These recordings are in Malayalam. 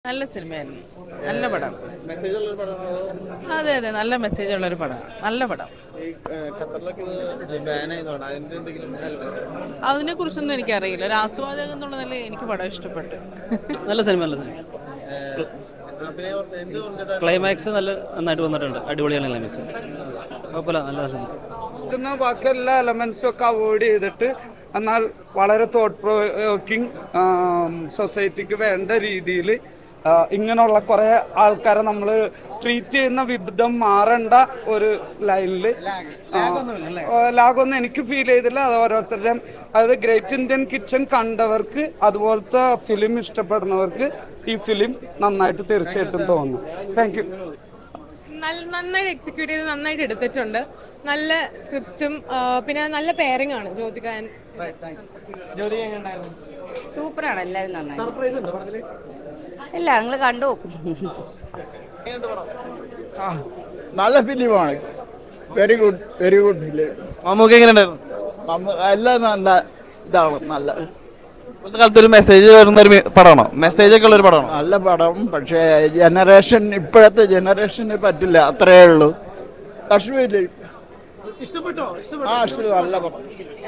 നല്ല സിനിമയായിരുന്നു നല്ല പടം മെസ്സേജ് ഉള്ള പടമാണോ അതെ അതെ നല്ല മെസ്സേജ് ഉള്ളൊരു പടം നല്ല പടം ഈ ഏഹ്, ഖത്തറിലൊക്കെ ഇത് ബാൻ ആയതുകൊണ്ട് അതിന്റെ എന്തെങ്കിലും അതിനെ കുറിച്ചൊന്നും എനിക്കറിയില്ല ഒരു ആസ്വാദകം എന്നുള്ള നിലയിൽ എനിക്ക് പടം ഇഷ്ടപ്പെട്ടു നല്ല സിനിമ നല്ല സിനിമ അഭിനയം എന്ത് കൊണ്ടിട്ടാണ് ക്ലൈമാക്സ് നല്ല നന്നായിട്ട് വന്നിട്ടുണ്ട് അടിപൊളിയാണ് ക്ലൈമാക്സ് കുഴപ്പമില്ല നല്ല സിനിമ കിട്ടുന്ന ബാക്കി എല്ലാ എലമെന്റ്സും ഒക്കെ അവോയ്ഡ് ചെയ്തിട്ട് എന്നാൽ വളരെ തോട്ട് പ്രൊവോക്കിംഗ് സൊസൈറ്റിക്ക് വേണ്ട രീതിയിൽ ഇങ്ങനെയുള്ള കുറേ ആൾക്കാരെ നമ്മൾ ട്രീറ്റ് ചെയ്യുന്ന വിധം മാറേണ്ട ഒരു ലൈനിൽ ലാഗൊന്നും എനിക്ക് ഫീൽ ചെയ്തില്ല അത് ഓരോരുത്തരുടെയും അതായത് ഗ്രേറ്റ് ഇന്ത്യൻ കിച്ചൺ കണ്ടവർക്ക് അതുപോലത്തെ ഫിലിം ഇഷ്ടപ്പെടുന്നവർക്ക് ഈ ഫിലിം നന്നായിട്ട് തീർച്ചയായിട്ടും തോന്നുന്നു താങ്ക് യു നല്ല നന്നായിട്ട് എക്സിക്യൂട്ട് ചെയ്ത് നന്നായിട്ട് എടുത്തിട്ടുണ്ട് നല്ല സ്ക്രിപ്റ്റും പിന്നെ നല്ല പെയറിംഗ് ആണ് ജ്യോതികാൻ ജോലി എങ്ങനെയുണ്ടായിരുന്നു സൂപ്പറാണ് എല്ലാവരും നന്നായി സർപ്രൈസ് ഉണ്ട് പടത്തില് ഇല്ല ഞങ്ങൾ കണ്ടു എങ്ങനെയുണ്ട് പടം ആ നല്ല ഫിലിമാണ് very good very good film Mammookka എങ്ങനെയുണ്ടായിരുന്നു എല്ലാം നല്ല ഇതാണ് നല്ല ഇപ്പോഴത്തെ കാലത്ത് ഒരു മെസ്സേജ് വരുന്ന ഒരു മി- പടമാണോ മെസ്സേജ് ഒക്കെ ഉള്ള ഒരു പടമാണോ നല്ല പടം പക്ഷേ ജനറേഷൻ ഇപ്പോഴത്തെ ജനറേഷന് പറ്റില്ല അത്രേ ഉള്ളൂ കശ്മീരിൽ ഇഷ്ടപ്പെട്ടോ ആ ഇഷ്ടം നല്ല പടം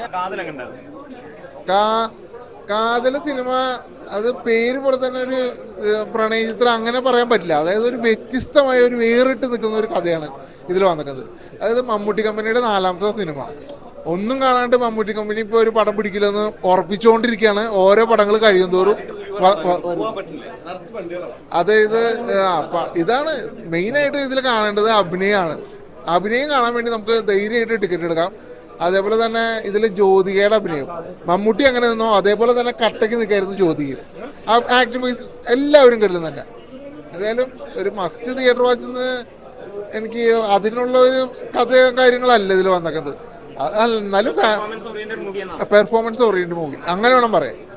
കാ- കാതല സിനിമ അത് പേര് പോലെ തന്നെ ഒരു ഏഹ്, പ്രണയ ചിത്രം അങ്ങനെ പറയാൻ പറ്റില്ല അതായത് ഒരു വ്യത്യസ്തമായ ഒരു വേറിട്ട് നിൽക്കുന്ന ഒരു കഥയാണ് ഇതിൽ വന്നിരിക്കുന്നത് അതായത് മമ്മൂട്ടി കമ്പനിയുടെ നാലാമത്തെ സിനിമ ഒന്നും കാണാണ്ട് മമ്മൂട്ടി കമ്പനി ഇപ്പോൾ ഒരു പടം പിടിക്കില്ലെന്ന് ഉറപ്പിച്ചുകൊണ്ടിരിക്കുകയാണ് ഓരോ പടങ്ങൾ കഴിയും തോറും വ- വ- അതായത് ആ, പ- ഇതാണ് മെയിനായിട്ട് ഇതിൽ കാണേണ്ടത് അഭിനയമാണ് അഭിനയം കാണാൻ വേണ്ടി നമുക്ക് ധൈര്യമായിട്ട് ടിക്കറ്റ് എടുക്കാം അതേപോലെ തന്നെ ഇതിൽ ജ്യോതികയുടെ അഭിനയം മമ്മൂട്ടി അങ്ങനെ നിന്നോ അതേപോലെ തന്നെ കട്ടയ്ക്ക് നിൽക്കായിരുന്നു ജ്യോതിക ആ ആക്ടിംഗ് വൈസ് എല്ലാവരും കരുതും തന്നെ ഏതായാലും ഒരു മസ്റ്റ് തിയേറ്റർ വാച്ചിന്ന് എനിക്ക് അതിനുള്ള ഒരു കഥയോ കാര്യങ്ങളല്ല ഇതിൽ വന്നേക്കുന്നത് അത് എന്നാലും പെർഫോമൻസ് ഓറിയന്റഡ് മൂവി അങ്ങനെ വേണം പറയാം